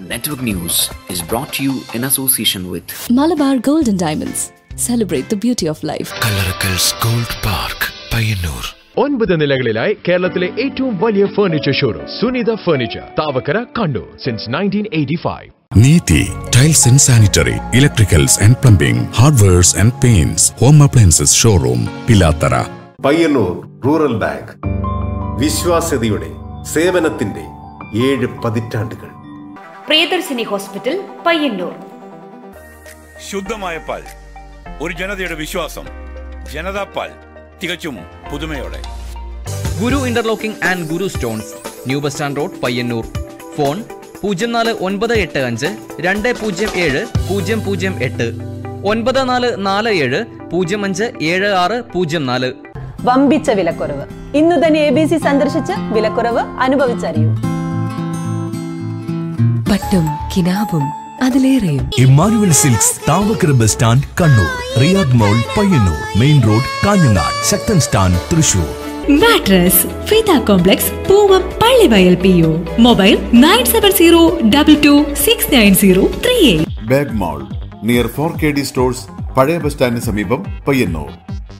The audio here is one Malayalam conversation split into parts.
Network News is brought to you in association with Malabar Gold and Diamonds. Celebrate the beauty of life. Kallarakkals gold park Payyanur ഒൻപത് നിലകളിലായി കേരളത്തിലെ ഏറ്റവും വലിയ furniture showroom Sunitha furniture Thavakkara Kannur since nineteen eighty five Neethi tiles and sanitary electricals and plumbing hardwares and paints home appliances showroom Pilathara Payyanur rural bank വിശ്വാസ്യതയുടെ സേവനത്തിന്റെ ഏഴ് പതിറ്റാണ്ടുകൾ പ്രിയദർശിനി ഹോസ്പിറ്റൽ പയ്യന്നൂർ ശുദ്ധമായ പാൽ ഒരു ജനതയുടെ വിശ്വാസം ജനതാ പാൽ തികച്ചും പുതുമയോടെ Guru interlocking and Guru stones new bus stand road Payyanur phone പൂജ്യം നാല് ഒൻപത് എട്ട് അഞ്ച് രണ്ട് പൂജ്യം ഏഴ് പൂജ്യം പൂജ്യം എട്ട് ഒൻപത് നാല് നാല് ഏഴ് പൂജ്യം അഞ്ച് ഏഴ് ആറ് പൂജ്യം നാല് വമ്പിച്ച വിലക്കുറവ് ഇന്നു തന്നെ എ ബി സി സന്ദർശിച്ച് വിലക്കുറവ് അനുഭവിച്ചറിയൂ പട്ടും കിനാവും അതിലേറെയും Emmanuel silks Thavakkara bus stand Kannur Riyadh mall Payyanur main road Kanhangad Sakthan stand Thrissur mattress ഫിത complex Poovam Pallivayal P O mobile nine seven zero double two six nine zero three eight bag mall near four K D stores പഴയ ബസ് സ്റ്റാൻഡിന് സമീപം Payyanur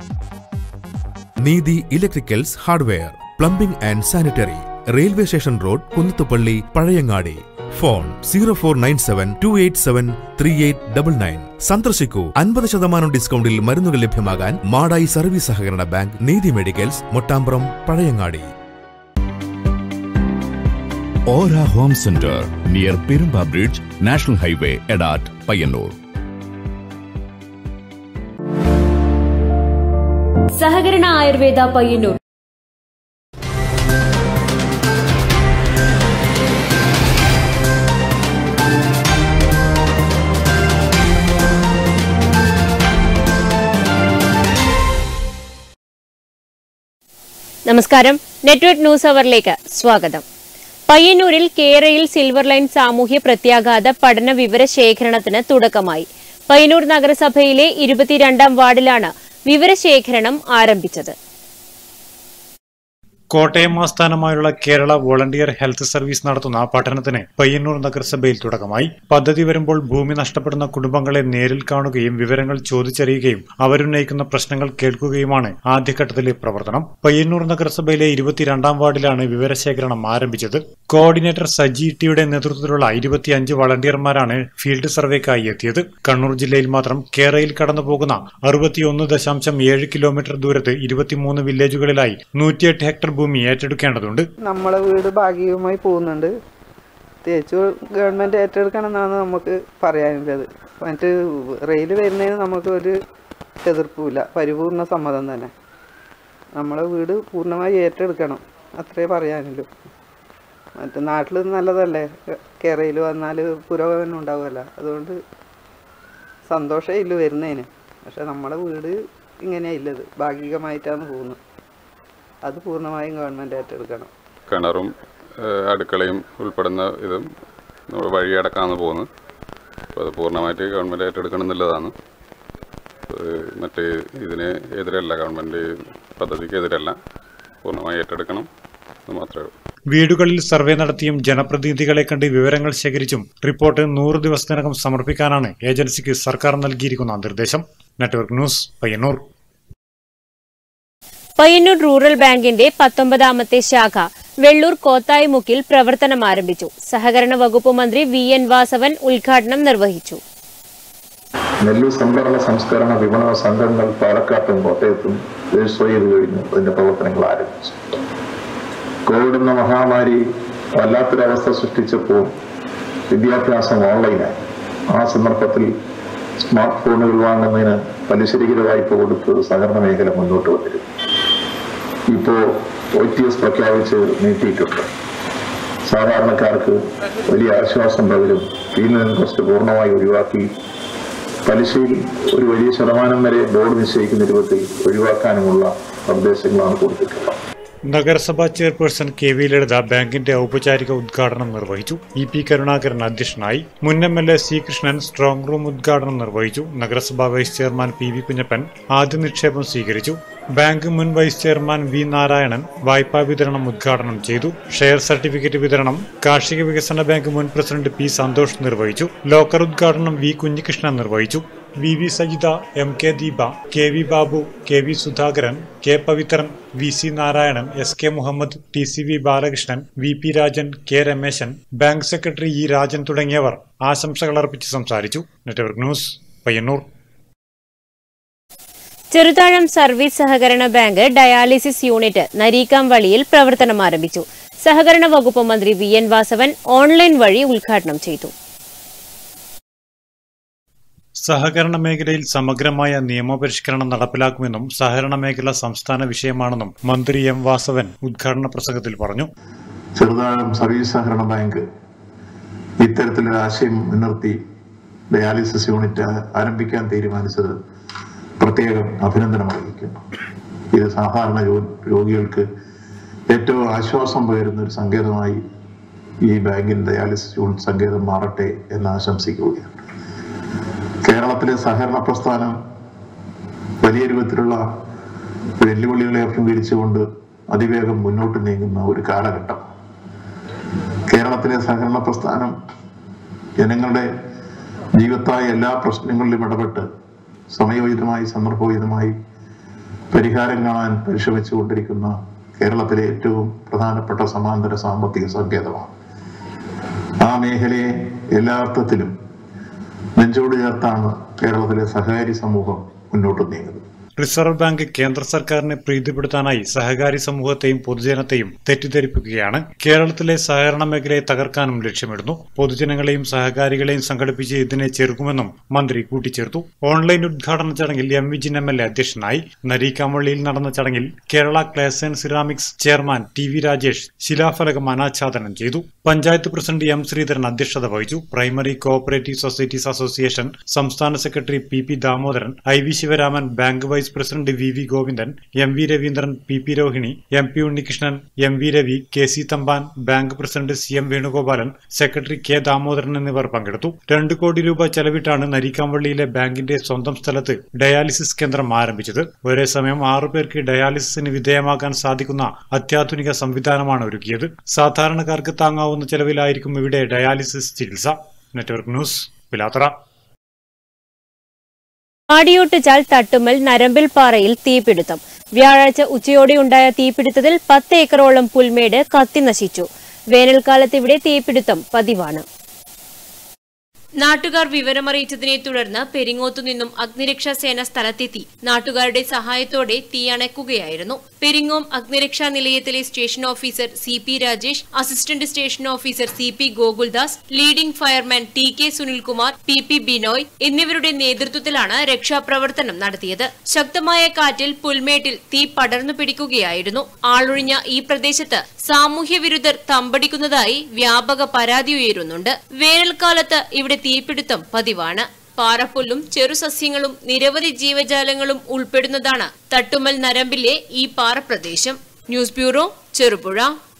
Neethi electricals hardware plumbing and sanitary railway station road Kunnathupally Pazhayangadi phone zero four nine seven two eight seven three eight double nine സന്ദർശിക്കൂ അൻപത് ശതമാനം ഡിസ്കൗണ്ടിൽ മരുന്നുകൾ ലഭ്യമാകാൻ മാടായി സർവീസ് സഹകരണ ബാങ്ക് നീതി മെഡിക്കൽസ് മൊട്ടാമ്പ്രം പഴയങ്ങാടി ഓര home centre near Perumba bridge national highway Edat Payyanur സഹകരണ ആയുർവേദ പയ്യന്നൂർ നമസ്കാരം നെറ്റ്വർക്ക് ന്യൂസ് അവറിലേക്ക് സ്വാഗതം പയ്യന്നൂരിൽ കേരയിൽ സിൽവർ ലൈൻ സാമൂഹ്യ പ്രത്യാഘാത പഠന വിവര ശേഖരണത്തിന് തുടക്കമായി പയ്യന്നൂർ നഗരസഭയിലെ ഇരുപത്തിരണ്ടാം വാർഡിലാണ് വിവരശേഖരണം ആരംഭിച്ചത് കോട്ടയം ആസ്ഥാനമായുള്ള കേരള വോളണ്ടിയർ ഹെൽത്ത് സർവീസ് നടത്തുന്ന പഠനത്തിന് പയ്യന്നൂർ നഗരസഭയിൽ തുടക്കമായി പദ്ധതി വരുമ്പോൾ ഭൂമി നഷ്ടപ്പെടുന്ന കുടുംബങ്ങളെ നേരിൽ കാണുകയും വിവരങ്ങൾ ചോദിച്ചറിയുകയും അവരുന്നയിക്കുന്ന പ്രശ്നങ്ങൾ കേൾക്കുകയുമാണ് ആദ്യഘട്ടത്തിലെ പ്രവർത്തനം പയ്യന്നൂർ നഗരസഭയിലെ ഇരുപത്തിരണ്ടാം വാർഡിലാണ് വിവരശേഖരണം ആരംഭിച്ചത് കോർഡിനേറ്റർ സജി ടിയുടെ നേതൃത്വത്തിലുള്ള ഇരുപത്തിയഞ്ച് വളണ്ടിയർമാരാണ് ഫീൽഡ് സർവേക്കായി എത്തിയത് കണ്ണൂർ ജില്ലയിൽ മാത്രം കേരളയിൽ കടന്നുപോകുന്ന അറുപത്തിയൊന്ന് ദശാംശം ഏഴ് കിലോമീറ്റർ ദൂരത്ത് ഇരുപത്തിമൂന്ന് വില്ലേജുകളിലായി നൂറ്റിയെട്ട് ഹെക്ടർ ഭൂമി ഏറ്റെടുക്കേണ്ടതുണ്ട് നമ്മളെ വീട് ഭാഗികമായി പോകുന്നുണ്ട് തേച്ചു ഗവൺമെന്റ് ഏറ്റെടുക്കണം എന്നാണ് നമുക്ക് പറയാനുള്ളത് മറ്റ് റെയിൽ വരുന്നതിന് നമുക്ക് ഒരു എതിർപ്പുമില്ല പരിപൂർണ സമ്മതം തന്നെ നമ്മളെ വീട് പൂർണ്ണമായി ഏറ്റെടുക്കണം അത്രേ പറയാനുള്ളൂ മറ്റേ നാട്ടിൽ നല്ലതല്ലേ കേരളയിൽ വന്നാൽ പുരോഗമനം ഉണ്ടാവുമല്ലോ അതുകൊണ്ട് സന്തോഷമില്ല വരുന്നതിന് പക്ഷെ നമ്മളെ വീട് ഇങ്ങനെയില്ലത് ഭാഗികമായിട്ടാണ് പോകുന്നത് അത് പൂർണ്ണമായും ഗവൺമെൻറ് ഏറ്റെടുക്കണം കിണറും ഏഹ്, അടുക്കളയും ഉൾപ്പെടുന്ന ഇതും നമ്മൾ വഴിയടക്കാന്ന് പോകുന്നത് അപ്പോൾ അത് പൂർണ്ണമായിട്ട് ഗവൺമെൻറ് ഏറ്റെടുക്കണം എന്നുള്ളതാണ് ഏഹ്, മറ്റ് ഇതിന് എതിരല്ല ഗവൺമെൻറ് പദ്ധതിക്ക് എതിരല്ല പൂർണ്ണമായി ഏറ്റെടുക്കണം എന്ന് മാത്രമേ ഉള്ളൂ വീടുകളിൽ സർവേ നടത്തിയും ജനപ്രതിനിധികളെ കണ്ട് വിവരങ്ങൾ ശേഖരിച്ചും റിപ്പോർട്ട് നൂറ് ദിവസത്തിനകം സമർപ്പിക്കാനാണ് ഏജൻസിക്ക് സർക്കാർ നൽകിയിരിക്കുന്ന നിർദ്ദേശം network news Payyanur Payyanur rural ബാങ്കിന്റെ പത്തൊമ്പതാമത്തെ ശാഖ വെള്ളൂർ കോത്തായിമുക്കിൽ പ്രവർത്തനം ആരംഭിച്ചു സഹകരണ വകുപ്പ് മന്ത്രി വി എൻ വാസവൻ ഉദ്ഘാടനം നിർവഹിച്ചു നെല്ലു സംഭരണ സംസ്കരണ വിപണന സംഘങ്ങൾ പാലക്കാട്ടും കോട്ടയത്തും രജിസ്റ്റർ ചെയ്ത് കഴിഞ്ഞു അതിന്റെ പ്രവർത്തനങ്ങൾ ആരംഭിച്ചു കോവിഡ് എന്ന മഹാമാരി വല്ലാത്തൊരവസ്ഥ സൃഷ്ടിച്ചപ്പോൾ വിദ്യാഭ്യാസം ഓൺലൈനായി ആ സന്ദർഭത്തിൽ സ്മാർട്ട് ഫോണുകൾ വാങ്ങുന്നതിന് പലിശരഹിത വായ്പ കൊടുത്ത് സഹകരണ മേഖല മുന്നോട്ട് വന്നിരുന്നു ഇപ്പോൾ ഒ ടി എസ് പ്രഖ്യാപിച്ച് നീട്ടിയിട്ടുണ്ട് സാധാരണക്കാർക്ക് വലിയ ആശ്വാസം പകരും ഫീൽഡ് ഇൻട്രസ്റ്റ് പൂർണ്ണമായി ഒഴിവാക്കി പലിശയിൽ ഒരു വലിയ ശതമാനം വരെ ബോർഡ് നിശ്ചയിക്കുന്ന രൂപത്തിൽ ഒഴിവാക്കാനുമുള്ള നിർദ്ദേശങ്ങളാണ് കൊടുത്തിട്ടുള്ളത് നഗരസഭാ ചെയർപേഴ്സൺ കെ വി ലളിത ബാങ്കിന്റെ ഔപചാരിക ഉദ്ഘാടനം നിർവഹിച്ചു ഇ പി കരുണാകരൻ അധ്യക്ഷനായി മുൻ M L A C Krishnan strong room ഉദ്ഘാടനം നിർവഹിച്ചു നഗരസഭാ vice chairman P V Kunhappan ആദ്യ നിക്ഷേപം സ്വീകരിച്ചു ബാങ്ക് മുൻ വൈസ് ചെയർമാൻ വി നാരായണൻ വായ്പാ വിതരണം ഉദ്ഘാടനം ചെയ്തു ഷെയർ സർട്ടിഫിക്കറ്റ് വിതരണം കാർഷിക വികസന ബാങ്ക് മുൻ പ്രസിഡന്റ് പി സന്തോഷ് നിർവഹിച്ചു ലോക്കർ ഉദ്ഘാടനം വി കുഞ്ഞികൃഷ്ണൻ നിർവഹിച്ചു V V Sajitha M K Deepa K V Babu K V Sudhakaran K Pavithran V C Narayanan S K Muhammad T C V Balakrishnan V P Rajan K Rameshan bank secretary E Rajan തുടങ്ങിയവർ ആശംസകൾ അർപ്പിച്ച് സംസാരിച്ചു network news Payyanur Cheruthazham service സഹകരണ ബാങ്ക് ഡയാലിസിസ് യൂണിറ്റ് നരീക്കാം വഴിയിൽ പ്രവർത്തനം ആരംഭിച്ചു സഹകരണ വകുപ്പ് മന്ത്രി വി എൻ വാസവൻ ഓൺലൈൻ വഴി ഉദ്ഘാടനം ചെയ്തു സഹകരണ മേഖലയിൽ സമഗ്രമായ നിയമപരിഷ്കരണം നടപ്പിലാക്കുമെന്നും സഹകരണ മേഖല സംസ്ഥാന വിഷയമാണെന്നും മന്ത്രി എം വാസവൻ ഉദ്ഘാടന പ്രസംഗത്തിൽ പറഞ്ഞു ചെറുതാഴം സർവീസ് സഹകരണ ബാങ്ക് ഇത്തരത്തിലൊരു ആശയം മുൻനിർത്തി ഡയാലിസിസ് യൂണിറ്റ് ആരംഭിക്കാൻ തീരുമാനിച്ചത് പ്രത്യേകം അഭിനന്ദനം അറിയിക്കുന്നു ഇത് സാധാരണ രോ- രോഗികൾക്ക് ഏറ്റവും ആശ്വാസം പകരുന്ന ഒരു സങ്കേതമായി ഈ ബാങ്കിന്റെ ഡയാലിസിസ് യൂണിറ്റ് സങ്കേതം മാറട്ടെ എന്ന് ആശംസിക്കുകയാണ് കേരളത്തിലെ സഹകരണ പ്രസ്ഥാനം വലിയ രൂപത്തിലുള്ള വെല്ലുവിളികളെ അഭിമുഖീകരിച്ചുകൊണ്ട് അതിവേഗം മുന്നോട്ട് നീങ്ങുന്ന ഒരു കാലഘട്ടം കേരളത്തിലെ സഹകരണ പ്രസ്ഥാനം ജനങ്ങളുടെ ജീവിതത്തായ എല്ലാ പ്രശ്നങ്ങളിലും ഇടപെട്ട് സമയോചിതമായി സന്ദർഭോചിതമായി പരിഹാരം കാണാൻ പരിശ്രമിച്ചുകൊണ്ടിരിക്കുന്ന കേരളത്തിലെ ഏറ്റവും പ്രധാനപ്പെട്ട സമാന്തര സാമ്പത്തിക സങ്കേതമാണ് ആ മേഖലയെ എല്ലാ അർത്ഥത്തിലും നെഞ്ചോട് ചേർത്താണ് കേരളത്തിലെ സഹകാരി സമൂഹം മുന്നോട്ട് നീങ്ങുന്നത് റിസർവ് ബാങ്ക് കേന്ദ്ര സർക്കാരിനെ പ്രീതിപ്പെടുത്താനായി സഹകാരി സമൂഹത്തെയും പൊതുജനത്തെയും തെറ്റിദ്ധരിപ്പിക്കുകയാണ് കേരളത്തിലെ സഹകരണ മേഖലയെ തകർക്കാനും ലക്ഷ്യമിടുന്നു പൊതുജനങ്ങളെയും സഹകാരികളെയും സംഘടിപ്പിച്ച് ഇതിനെ ചെറുക്കുമെന്നും മന്ത്രി കൂട്ടിച്ചേർത്തു ഓൺലൈൻ ഉദ്ഘാടന ചടങ്ങിൽ M Vijin M L A അധ്യക്ഷനായി നരീക്കാമള്ളിയിൽ നടന്ന ചടങ്ങിൽ Kerala clays and ceramics chairman T V Rajesh ശിലാഫലകം അനാച്ഛാദനം ചെയ്തു പഞ്ചായത്ത് പ്രസിഡന്റ് എം ശ്രീധരൻ അധ്യക്ഷത വഹിച്ചു പ്രൈമറി കോഓപ്പറേറ്റീവ് സൊസൈറ്റീസ് അസോസിയേഷൻ സംസ്ഥാന secretary P P Damodaran I V Sivaraman bank vice president V V Govindan M V Raveendran P P Rohini M P Unnikrishnan M V Ravi K C Thampan bank president C M Venugopalan secretary K Damodaran എന്നിവർ പങ്കെടുത്തു രണ്ട് കോടി രൂപ ചെലവിട്ടാണ് നരിക്കാമ്പള്ളിയിലെ ബാങ്കിന്റെ സ്വന്തം സ്ഥലത്ത് ഡയാലിസിസ് കേന്ദ്രം ആരംഭിച്ചത് ഒരേ സമയം ആറു പേർക്ക് ഡയാലിസിസിന് വിധേയമാക്കാൻ സാധിക്കുന്ന അത്യാധുനിക സംവിധാനമാണ് ഒരുക്കിയത് സാധാരണക്കാർക്ക് താങ്ങാവുന്ന ചെലവിലായിരിക്കും ഇവിടെ ഡയാലിസിസ് ചികിത്സ നെറ്റ്വർക്ക് ന്യൂസ് പിലാത്തറ ആടിയോട്ടുചാൽ തട്ടുമ്മൽ നരമ്പിൽ പാറയിൽ തീപിടുത്തം വ്യാഴാഴ്ച ഉച്ചയോടെയുണ്ടായ തീപിടുത്തത്തിൽ പത്ത് ഏക്കറോളം പുൽമേട് കത്തിനശിച്ചു വേനൽക്കാലത്ത് ഇവിടെ തീപിടുത്തം പതിവാണ് നാട്ടുകാർ വിവരമറിയിച്ചതിനെ തുടർന്ന് പെരിങ്ങോത്തു നിന്നും അഗ്നിരക്ഷാ സേന സ്ഥലത്തെത്തി നാട്ടുകാരുടെ സഹായത്തോടെ തീയണയ്ക്കുകയായിരുന്നു പെരിങ്ങോം അഗ്നിരക്ഷാ നിലയത്തിലെ station officer C P Rajesh assistant station officer C P Gokuldas leading fireman T K Sunilkumar P P Binoy എന്നിവരുടെ നേതൃത്വത്തിലാണ് രക്ഷാപ്രവർത്തനം നടത്തിയത് ശക്തമായ കാറ്റിൽ പുൽമേട്ടിൽ തീ പടർന്നു പിടിക്കുകയായിരുന്നു ആളൊഴിഞ്ഞ ഈ പ്രദേശത്ത് സാമൂഹ്യ വിരുദ്ധർ തമ്പടിക്കുന്നതായി വ്യാപക പരാതി ഉയരുന്നുണ്ട് വേനൽക്കാലത്ത് ഇവിടെ തീപിടുത്തം പതിവാണ് പാറപ്പുല്ലും ചെറുസസ്യങ്ങളും നിരവധി ജീവജാലങ്ങളും ഉൾപ്പെടുന്നതാണ് തട്ടുമ്മൽ നരമ്പിലെ ഈ പാറപ്രദേശം ന്യൂസ് ബ്യൂറോ ചെറുപുഴ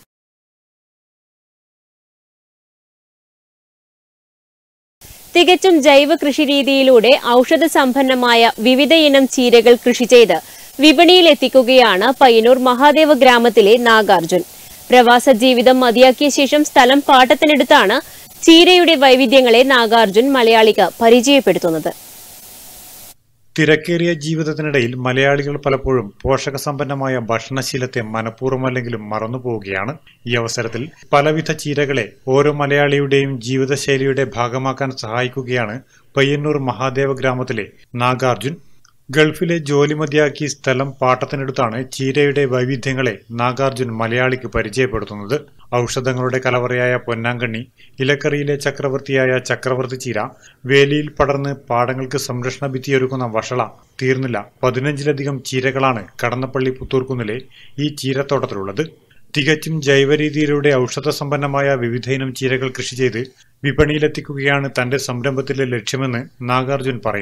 തികച്ചും ജൈവ കൃഷി രീതിയിലൂടെ ഔഷധ സമ്പന്നമായ വിവിധ ഇനം ചീരകൾ കൃഷി ചെയ്ത് വിപണിയിൽ എത്തിക്കുകയാണ് പയ്യന്നൂർ മഹാദേവ ഗ്രാമത്തിലെ നാഗാർജുൻ പ്രവാസ ജീവിതം മതിയാക്കിയ ശേഷം സ്ഥലം പാട്ടത്തിനെടുത്താണ് ചീരയുടെ വൈവിധ്യങ്ങളെ നാഗാർജുൻ മലയാളിക്ക് പരിചയപ്പെടുത്തുന്നത് തിരക്കേറിയ ജീവിതത്തിനിടയിൽ മലയാളികൾ പലപ്പോഴും പോഷകസമ്പന്നമായ ഭക്ഷണശീലത്തെ മനഃപൂർവ്വമല്ലെങ്കിലും മറന്നുപോവുകയാണ് ഈ അവസരത്തിൽ പലവിധ ചീരകളെ ഓരോ മലയാളിയുടെയും ജീവിതശൈലിയുടെ ഭാഗമാക്കാൻ സഹായിക്കുകയാണ് പയ്യന്നൂർ മഹാദേവ ഗ്രാമത്തിലെ നാഗാർജുൻ ഗൾഫിലെ ജോലി മതിയാക്കി സ്ഥലം പാട്ടത്തിനെടുത്താണ് ചീരയുടെ വൈവിധ്യങ്ങളെ നാഗാർജുൻ മലയാളിക്ക് പരിചയപ്പെടുത്തുന്നത് ഔഷധങ്ങളുടെ കലവറയായ പൊന്നാങ്കണ്ണി ഇലക്കറിയിലെ ചക്രവർത്തിയായ ചക്രവർത്തി ചീര വേലിയിൽ പടർന്ന് പാടങ്ങൾക്ക് സംരക്ഷണ ഭിത്തിയൊരുക്കുന്ന വഷള തീർന്നില്ല പതിനഞ്ചിലധികം ചീരകളാണ് കടന്നപ്പള്ളി പുത്തൂർക്കുന്നിലെ ഈ ചീരത്തോട്ടത്തിലുള്ളത് തികച്ചും ജൈവരീതിയിലൂടെ ഔഷധ സമ്പന്നമായ വിവിധയിനം ചീരകൾ കൃഷി ചെയ്ത് വിപണിയിലെത്തിക്കുകയാണ് തന്റെ സംരംഭത്തിലെ ലക്ഷ്യമെന്ന് നാഗാർജുൻ പറയുന്നു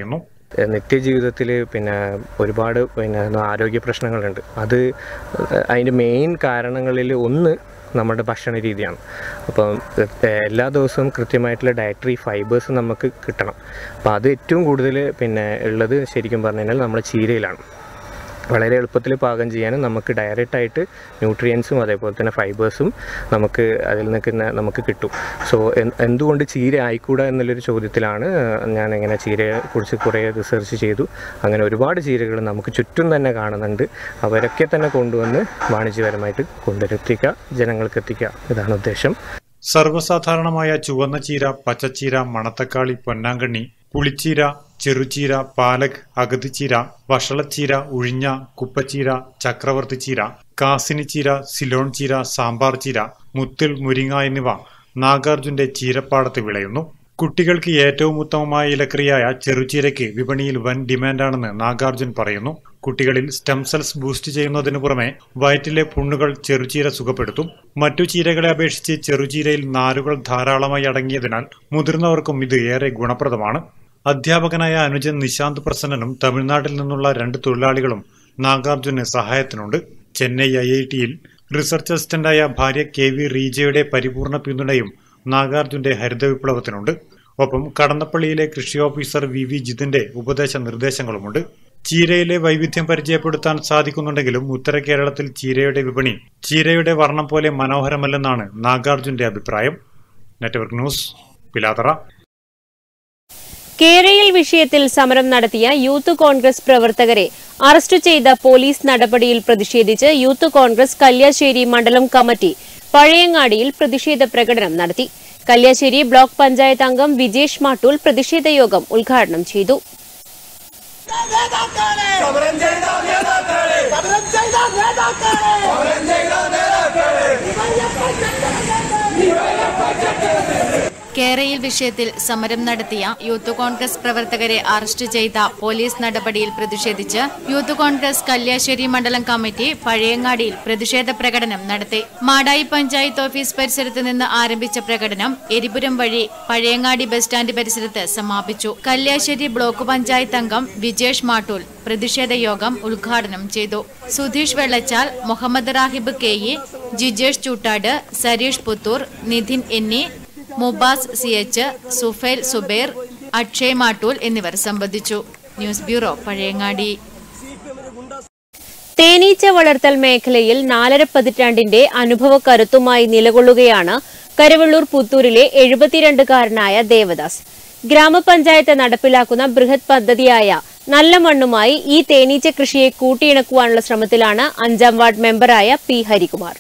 നിത്യജീവിതത്തിൽ പിന്നെ ഒരുപാട് പിന്നെ എന്താ ആരോഗ്യ പ്രശ്നങ്ങളുണ്ട് അത് അതിൻ്റെ മെയിൻ കാരണങ്ങളിൽ ഒന്ന് നമ്മുടെ ഭക്ഷണ രീതിയാണ് അപ്പം ഏഹ്, എല്ലാ ദിവസവും കൃത്യമായിട്ടുള്ള ഡയറ്ററി ഫൈബേഴ്സ് നമുക്ക് കിട്ടണം അപ്പോൾ അത് ഏറ്റവും കൂടുതൽ പിന്നെ ഉള്ളത് ശരിക്കും പറഞ്ഞു കഴിഞ്ഞാൽ നമ്മുടെ ചീരയിലാണ് വളരെ എളുപ്പത്തിൽ പാകം ചെയ്യാനും നമുക്ക് ഡയറക്റ്റായിട്ട് ന്യൂട്രിയൻസും അതേപോലെ തന്നെ ഫൈബേഴ്സും നമുക്ക് അതിൽ നിൽക്കുന്ന നമുക്ക് കിട്ടും സോ എന്തുകൊണ്ട് ചീര ആയിക്കൂടാ എന്നുള്ളൊരു ചോദ്യത്തിലാണ് ഞാൻ ഇങ്ങനെ ചീരയെക്കുറിച്ച് കുറേ റിസർച്ച് ചെയ്തു അങ്ങനെ ഒരുപാട് ചീരകൾ നമുക്ക് ചുറ്റും തന്നെ കാണുന്നുണ്ട് അവരൊക്കെ തന്നെ കൊണ്ടുവന്ന് വാണിജ്യപരമായിട്ട് കൊണ്ടുവരെത്തിക്കുക ജനങ്ങൾക്ക് എത്തിക്കുക ഇതാണ് ഉദ്ദേശം സർവ്വസാധാരണമായ ചുവന്ന ചീര പച്ചച്ചീര മണത്തക്കാളി പൊന്നാങ്കണ്ണി പുളിച്ചീര ചെറുചീര പാലക് അഗതിച്ചീര വഷളച്ചീര ഉഴിഞ്ഞ കുപ്പച്ചീര ചക്രവർത്തി ചീര കാസിനിച്ചീര സിലോൺ ചീര സാമ്പാർ ചീര മുത്തിൽ മുരിങ്ങ എന്നിവ നാഗാർജുന്റെ ചീരപ്പാടത്ത് വിളയുന്നു കുട്ടികൾക്ക് ഏറ്റവും ഉത്തമമായ ഇലക്കറിയായ ചെറുചീരയ്ക്ക് വിപണിയിൽ വൻ ഡിമാൻഡാണെന്ന് നാഗാർജുൻ പറയുന്നു കുട്ടികളിൽ സ്റ്റെം സെൽസ് ബൂസ്റ്റ് ചെയ്യുന്നതിനു പുറമെ വയറ്റിലെ പുണ്ണുകൾ ചെറുചീര സുഖപ്പെടുത്തും മറ്റു ചീരകളെ അപേക്ഷിച്ച് ചെറുചീരയിൽ നാരുകൾ ധാരാളമായി അടങ്ങിയതിനാൽ മുതിർന്നവർക്കും ഇത് ഏറെ ഗുണപ്രദമാണ് അധ്യാപകനായ അനുജൻ നിശാന്ത് പ്രസന്നനും തമിഴ്നാട്ടിൽ നിന്നുള്ള രണ്ട് തൊഴിലാളികളും നാഗാർജുന് സഹായത്തിനുണ്ട് ചെന്നൈ ഐ ഐ ടിയിൽ റിസർച്ച് അസിസ്റ്റന്റായ ഭാര്യ കെ വി റീജയുടെ പരിപൂർണ പിന്തുണയും നാഗാർജുന്റെ ഹരിത വിപ്ലവത്തിനുണ്ട് ഒപ്പം കടന്നപ്പള്ളിയിലെ കൃഷി ഓഫീസർ വി വി ജിതിന്റെ ഉപദേശ നിർദ്ദേശങ്ങളുമുണ്ട് ചീരയിലെ വൈവിധ്യം പരിചയപ്പെടുത്താൻ സാധിക്കുന്നുണ്ടെങ്കിലും ഉത്തര കേരളത്തിൽ ചീരയുടെ വിപണി ചീരയുടെ വർണ്ണം പോലെ മനോഹരമല്ലെന്നാണ് നാഗാർജുന്റെ അഭിപ്രായം നെറ്റ്വർക്ക് ന്യൂസ് പിലാതറ കേരയിൽ വിഷയത്തിൽ സമരം നടത്തിയ യൂത്ത് കോൺഗ്രസ് പ്രവർത്തകരെ അറസ്റ്റ് ചെയ്ത പോലീസ് നടപടിയിൽ പ്രതിഷേധിച്ച് യൂത്ത് കോൺഗ്രസ് കല്യാശ്ശേരി മണ്ഡലം കമ്മിറ്റി പഴയങ്ങാടിയിൽ പ്രതിഷേധ പ്രകടനം നടത്തി കല്യാശ്ശേരി ബ്ലോക്ക് പഞ്ചായത്ത് അംഗം വിജേഷ് മാട്ടൂൽ പ്രതിഷേധ യോഗം ഉദ്ഘാടനം ചെയ്തു സമരം ചെയ്ത നേതാക്കളെ സമരം ചെയ്ത നേതാക്കളെ സമരം ചെയ്ത നേതാക്കളെ കേരയിൽ വിഷയത്തിൽ സമരം നടത്തിയ യൂത്ത് കോൺഗ്രസ് പ്രവർത്തകരെ അറസ്റ്റ് ചെയ്ത പോലീസ് നടപടിയിൽ പ്രതിഷേധിച്ച് യൂത്ത് കോൺഗ്രസ് കല്യാശ്ശേരി മണ്ഡലം കമ്മിറ്റി പഴയങ്ങാടിയിൽ പ്രതിഷേധ പ്രകടനം നടത്തി മാടായി പഞ്ചായത്ത് ഓഫീസ് പരിസരത്ത് നിന്ന് ആരംഭിച്ച പ്രകടനം എരിപുരം വഴി പഴയങ്ങാടി ബസ് സ്റ്റാൻഡ് പരിസരത്ത് സമാപിച്ചു കല്യാശ്ശേരി ബ്ലോക്ക് പഞ്ചായത്ത് അംഗം വിജേഷ് മാട്ടൂൽ പ്രതിഷേധ യോഗം ഉദ്ഘാടനം ചെയ്തു സുധീഷ് വെള്ളച്ചാൽ മുഹമ്മദ് റാഹിബ് കെ ഇ ജിജേഷ് ചൂട്ടാട് സരീഷ് പുത്തൂർ നിധിൻ എന്നീ മുബാസ് സി എച്ച് സുഫൈൽ സുബൈർ അക്ഷയ് മാട്ടൂൽ എന്നിവർ സംബന്ധിച്ചു ന്യൂസ് ബ്യൂറോ പഴയങ്ങാടി തേനീച്ച വളർത്തൽ മേഖലയിൽ നാലര പതിറ്റാണ്ടിന്റെ അനുഭവ കരുത്തുമായി നിലകൊള്ളുകയാണ് കരവള്ളൂർ പുത്തൂരിലെ എഴുപത്തിരണ്ടുകാരനായ ദേവദാസ് ഗ്രാമപഞ്ചായത്ത് നടപ്പിലാക്കുന്ന ബൃഹത് പദ്ധതിയായ നല്ല മണ്ണുമായി ഈ തേനീച്ച കൃഷിയെ കൂട്ടിയിണക്കുവാനുള്ള ശ്രമത്തിലാണ് അഞ്ചാം വാർഡ് മെമ്പറായ പി ഹരികുമാർ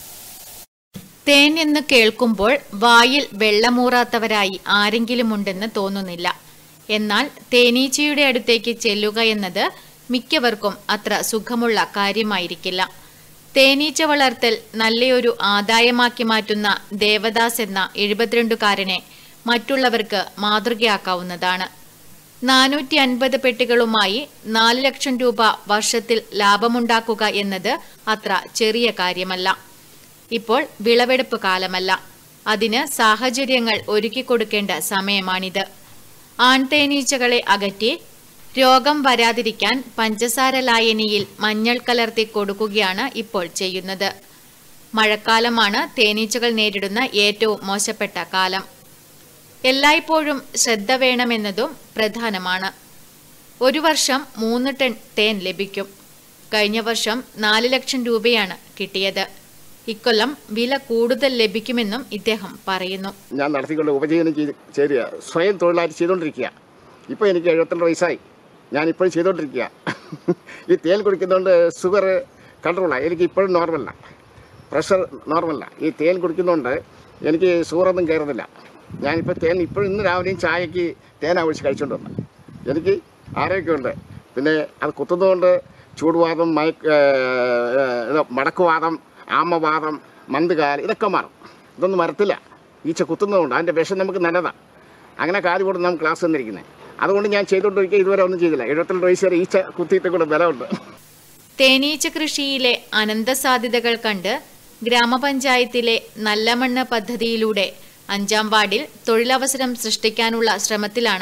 തേൻ എന്ന് കേൾക്കുമ്പോൾ വായിൽ വെള്ളമൂറാത്തവരായി ആരെങ്കിലും ഉണ്ടെന്ന് തോന്നുന്നില്ല എന്നാൽ തേനീച്ചയുടെ അടുത്തേക്ക് ചെല്ലുക എന്നത് മിക്കവർക്കും അത്ര സുഖമുള്ള കാര്യമായിരിക്കില്ല തേനീച്ച വളർത്തൽ നല്ലയൊരു ആദായമാക്കി മാറ്റുന്ന ദേവദാസ് എന്ന എഴുപത്തിരണ്ടുകാരനെ മറ്റുള്ളവർക്ക് മാതൃകയാക്കാവുന്നതാണ് നാനൂറ്റി അൻപത് പെട്ടികളുമായി നാല് ലക്ഷം രൂപ വർഷത്തിൽ ലാഭമുണ്ടാക്കുക എന്നത് അത്ര ചെറിയ കാര്യമല്ല ഇപ്പോൾ വിളവെടുപ്പ് കാലമല്ല അതിന് സാഹചര്യങ്ങൾ ഒരുക്കിക്കൊടുക്കേണ്ട സമയമാണിത് ആൺതേനീച്ചകളെ അകറ്റി രോഗം വരാതിരിക്കാൻ പഞ്ചസാര ലായനിയിൽ മഞ്ഞൾ കലർത്തി കൊടുക്കുകയാണ് ഇപ്പോൾ ചെയ്യുന്നത് മഴക്കാലമാണ് തേനീച്ചകൾ നേരിടുന്ന ഏറ്റവും മോശപ്പെട്ട കാലം എല്ലായ്പ്പോഴും ശ്രദ്ധ വേണമെന്നതും പ്രധാനമാണ് ഒരു വർഷം മൂന്ന് ടൺ തേൻ ലഭിക്കും കഴിഞ്ഞ വർഷം നാല് ലക്ഷം രൂപയാണ് കിട്ടിയത് ഇക്കൊല്ലം വില കൂടുതൽ ലഭിക്കുമെന്നും ഇദ്ദേഹം പറയുന്നു ഞാൻ നടത്തിക്കൊണ്ട് ഉപജീവനം ചെയ്ത് ചേരുക സ്വയം തൊഴിലായിട്ട് ചെയ്തുകൊണ്ടിരിക്കുക ഇപ്പോൾ എനിക്ക് എഴുപത്തിരണ്ട് വയസ്സായി ഞാനിപ്പോഴും ചെയ്തുകൊണ്ടിരിക്കുക ഈ തേൻ കുടിക്കുന്നതുകൊണ്ട് ഷുഗർ കൺട്രോളാണ് എനിക്ക് ഇപ്പോഴും നോർമലല്ല പ്രഷർ നോർമലല്ല ഈ തേൻ കുടിക്കുന്നതുകൊണ്ട് എനിക്ക് ഷുഗറൊന്നും കയറുന്നില്ല ഞാനിപ്പോൾ തേൻ ഇപ്പോഴും ഇന്ന് രാവിലെയും ചായക്ക് തേനാ ഒഴിച്ച് കഴിച്ചുകൊണ്ട് വന്നു എനിക്ക് ആരോഗ്യമുണ്ട് പിന്നെ അത് കുത്തുന്നതുകൊണ്ട് ചൂടുവാദം മയക്ക് ഇത് മടക്കുവാദം ആമവാദം മന്തുകാൽ ഇതൊക്കെ മാറും ഇതൊന്നും വരത്തില്ല ഈച്ച കുത്തുന്നതുകൊണ്ട് അതിൻ്റെ വിഷം നമുക്ക് നല്ലതാണ് അങ്ങനെ കാര്യം കൊണ്ട് നമുക്ക് ക്ലാസ് തന്നിരിക്കുന്നത് അതുകൊണ്ട് ഞാൻ ചെയ്തുകൊണ്ടിരിക്കുക ഇതുവരെ ഒന്നും ചെയ്തില്ല എഴുപത്തിരണ്ട് വയസ്സ് വരെ ഈച്ച കുത്തിയിട്ട് കൂടെ ബലമുണ്ട് തേനീച്ച കൃഷിയിലെ അനന്ത സാധ്യതകൾ കണ്ട് ഗ്രാമപഞ്ചായത്തിലെ നല്ലമണ്ണ് പദ്ധതിയിലൂടെ അഞ്ചാം വാർഡിൽ തൊഴിലവസരം സൃഷ്ടിക്കാനുള്ള ശ്രമത്തിലാണ്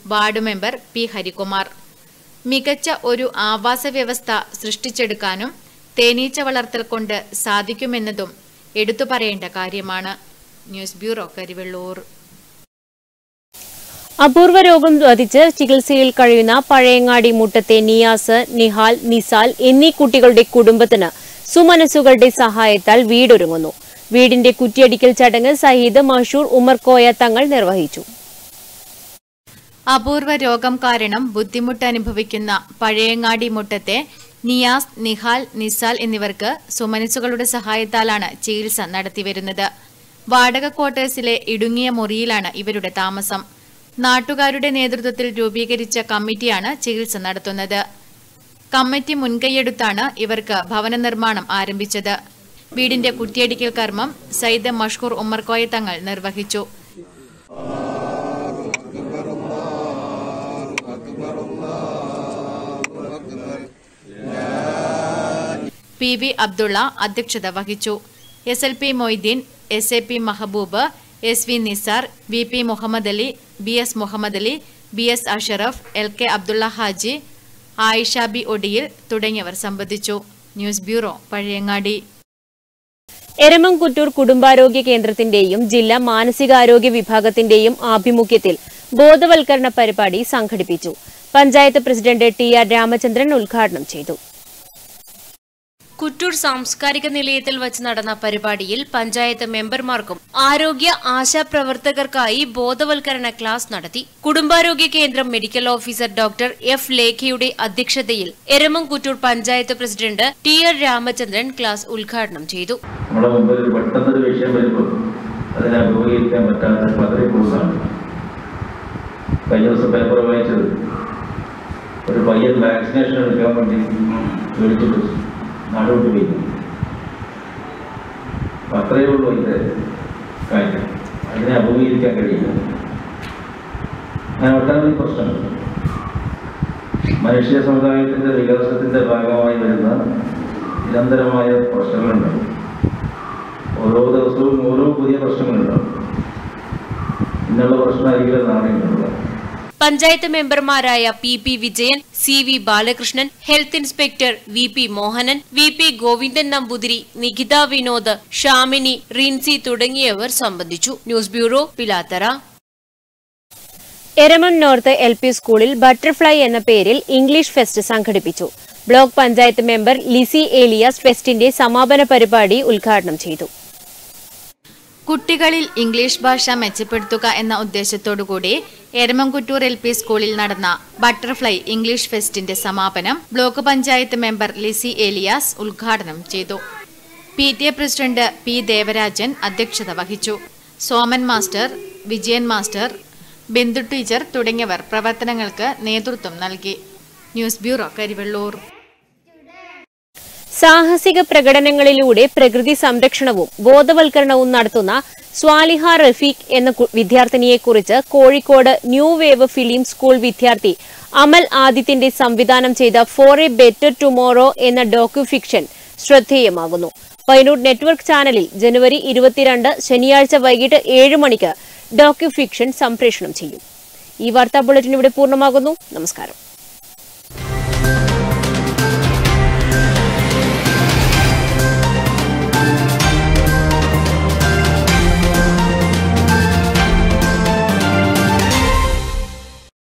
വാർഡ് മെമ്പർ പി ഹരികുമാർ മികച്ച ഒരു ആവാസ വ്യവസ്ഥ സൃഷ്ടിച്ചെടുക്കാനും തേനീച്ച വളർത്തൽ കൊണ്ട് സാധിക്കുമെന്നതും എടുത്തു പറയേണ്ട കാര്യമാണ് ന്യൂസ് ബ്യൂറോ കരിവെള്ളൂർ അപൂർവ രോഗം ബാധിച്ച് ചികിത്സയിൽ കഴിയുന്ന പഴയങ്ങാടി മുട്ടത്തെ നിയാസ് നിഹാൽ നിസാൽ എന്നീ കുട്ടികളുടെ കുടുംബത്തിന് സുമനസ്സുകളുടെ സഹായത്താൽ വീടൊരുങ്ങുന്നു വീടിന്റെ കുറ്റിയടിക്കൽ ചടങ്ങ് സഹീദ് മഷൂർ ഉമർകോയ തങ്ങൾ നിർവഹിച്ചു അപൂർവ രോഗം കാരണം ബുദ്ധിമുട്ട് അനുഭവിക്കുന്ന പഴയങ്ങാടി മുട്ടത്തെ നിയാസ് നിഹാൽ നിസാൽ എന്നിവർക്ക് സുമനസ്സുകളുടെ സഹായത്താലാണ് ചികിത്സ നടത്തിവരുന്നത് വാടക ക്വാർട്ടേഴ്സിലെ ഇടുങ്ങിയ മുറിയിലാണ് ഇവരുടെ താമസം നാട്ടുകാരുടെ നേതൃത്വത്തിൽ രൂപീകരിച്ച കമ്മിറ്റിയാണ് ചികിത്സ നടത്തുന്നത് കമ്മിറ്റി മുൻകൈയെടുത്താണ് ഇവർക്ക് ഭവന നിർമ്മാണം ആരംഭിച്ചത് വീടിന്റെ കുറ്റിയടിക്കൽ കർമ്മം സയ്യിദ് മഷ്കൂർ ഉമ്മർകോയ തങ്ങൾ നിർവഹിച്ചു പി വി അബ്ദുള്ള അധ്യക്ഷത വഹിച്ചു S L P Moideen S A P Mahboob S V Nisar V P Muhammad Ali B S Muhammad Ali B S Ashraf L K Abdulla Haji Ayisha B ഒടിയിൽ തുടങ്ങിയവർ സംബന്ധിച്ചു ന്യൂസ് ബ്യൂറോ പഴയങ്ങാടി എരമംകുറ്റൂർ കുടുംബാരോഗ്യ കേന്ദ്രത്തിന്റെയും ജില്ലാ മാനസികാരോഗ്യ വിഭാഗത്തിന്റെയും ആഭിമുഖ്യത്തിൽ ബോധവൽക്കരണ പരിപാടി സംഘടിപ്പിച്ചു panchayat president T R Ramachandran ഉദ്ഘാടനം ചെയ്തു കുറ്റൂർ സാംസ്കാരിക നിലയത്തിൽ വച്ച് നടന്ന പരിപാടിയിൽ പഞ്ചായത്ത് മെമ്പർമാർക്കും ആരോഗ്യ ആശാപ്രവർത്തകർക്കായി ബോധവൽക്കരണ ക്ലാസ് നടത്തി കുടുംബാരോഗ്യ കേന്ദ്രം മെഡിക്കൽ ഓഫീസർ ഡോക്ടർ എഫ് ലേഖയുടെ അധ്യക്ഷതയിൽ Eramamkuttoor panchayat president T R Ramachandran class ഉദ്ഘാടനം ചെയ്തു നമ്മുടെ മുമ്പിൽ ഒരു പെട്ടെന്നൊരു വിഷയം വരുമ്പോൾ അതിനെ അഭിമുഖീകരിക്കാൻ പറ്റാത്ത വളരെ ക്രൂസാണ് കഴിഞ്ഞ ദിവസം പേപ്പർ വായിച്ചത് ഒരു പയ്യൻ വാക്സിനേഷൻ എടുക്കാൻ വേണ്ടി വിളിച്ചിട്ട് നാടോട്ട് പോയി അപ്പൊ അത്രയേ ഉള്ളൂ ഇത് കാര്യം അതിനെ അഭിമുഖീകരിക്കാൻ കഴിയില്ല അങ്ങനെ ഒട്ടനവധി പ്രശ്നങ്ങൾ മനുഷ്യ സമുദായത്തിന്റെ വികാസത്തിന്റെ ഭാഗമായി വരുന്ന നിരന്തരമായ പ്രശ്നങ്ങളുണ്ടാവും ഓരോ ദിവസവും ഓരോ പുതിയ പ്രശ്നങ്ങളുണ്ടാവും ഇന്നുള്ള പ്രശ്നമായിരിക്കില്ല നാളെ ഉണ്ടാവുക പഞ്ചായത്ത് മെമ്പർമാരായ P P Vijayan C V Balakrishnan health inspector V P Mohanan V P Govindan Namboothiri Nikhitha Vinod Shamini Rincy തുടങ്ങിയവർ സംബന്ധിച്ചു news bureau Pilathara Eraman north L P സ്കൂളിൽ ബട്ടർഫ്ലൈ എന്ന പേരിൽ ഇംഗ്ലീഷ് ഫെസ്റ്റ് സംഘടിപ്പിച്ചു ബ്ലോക്ക് പഞ്ചായത്ത് മെമ്പർ ലിസി ഏലിയാസ് ഫെസ്റ്റിന്റെ സമാപന പരിപാടി ഉദ്ഘാടനം ചെയ്തു കുട്ടികളിൽ ഇംഗ്ലീഷ് ഭാഷ മെച്ചപ്പെടുത്തുക എന്ന ഉദ്ദേശത്തോടുകൂടി എരമംകുറ്റൂർ എൽ പി സ്കൂളിൽ നടന്ന ബട്ടർഫ്ലൈ ഇംഗ്ലീഷ് ഫെസ്റ്റിന്റെ സമാപനം ബ്ലോക്ക് പഞ്ചായത്ത് മെമ്പർ ലിസി ഏലിയാസ് ഉദ്ഘാടനം ചെയ്തു P T A president P Devarajan അധ്യക്ഷത വഹിച്ചു Soman master Vijayan master Bindu teacher തുടങ്ങിയവർ പ്രവർത്തനങ്ങൾക്ക് നേതൃത്വം നൽകി ന്യൂസ് ബ്യൂറോ കരിവെള്ളൂർ സാഹസിക പ്രകടനങ്ങളിലൂടെ പ്രകൃതി സംരക്ഷണവും ബോധവൽക്കരണവും നടത്തുന്ന സ്വാലിഹ റഫീഖ് എന്ന കു- വിദ്യാർത്ഥിനിയെക്കുറിച്ച് Kozhikode new wave film school വിദ്യാർത്ഥി അമൽ ആദിത്യന്റെ സംവിധാനം ചെയ്ത ഫോർ എ ബെറ്റർ ടുമോറോ എന്ന ഡോക്യു ഫിക്ഷൻ ശ്രദ്ധേയമാകുന്നു പൈനൂർ നെറ്റ്വർക്ക് ചാനലിൽ ജനുവരി ഇരുപത്തിരണ്ട് ശനിയാഴ്ച വൈകിട്ട് ഏഴ് മണിക്ക് ഡോക്യു ഫിക്ഷൻ സംപ്രേഷണം ചെയ്യും ഈ വാർത്താ ബുള്ളറ്റിൻ ഇവിടെ പൂർണ്ണമാകുന്നു നമസ്കാരം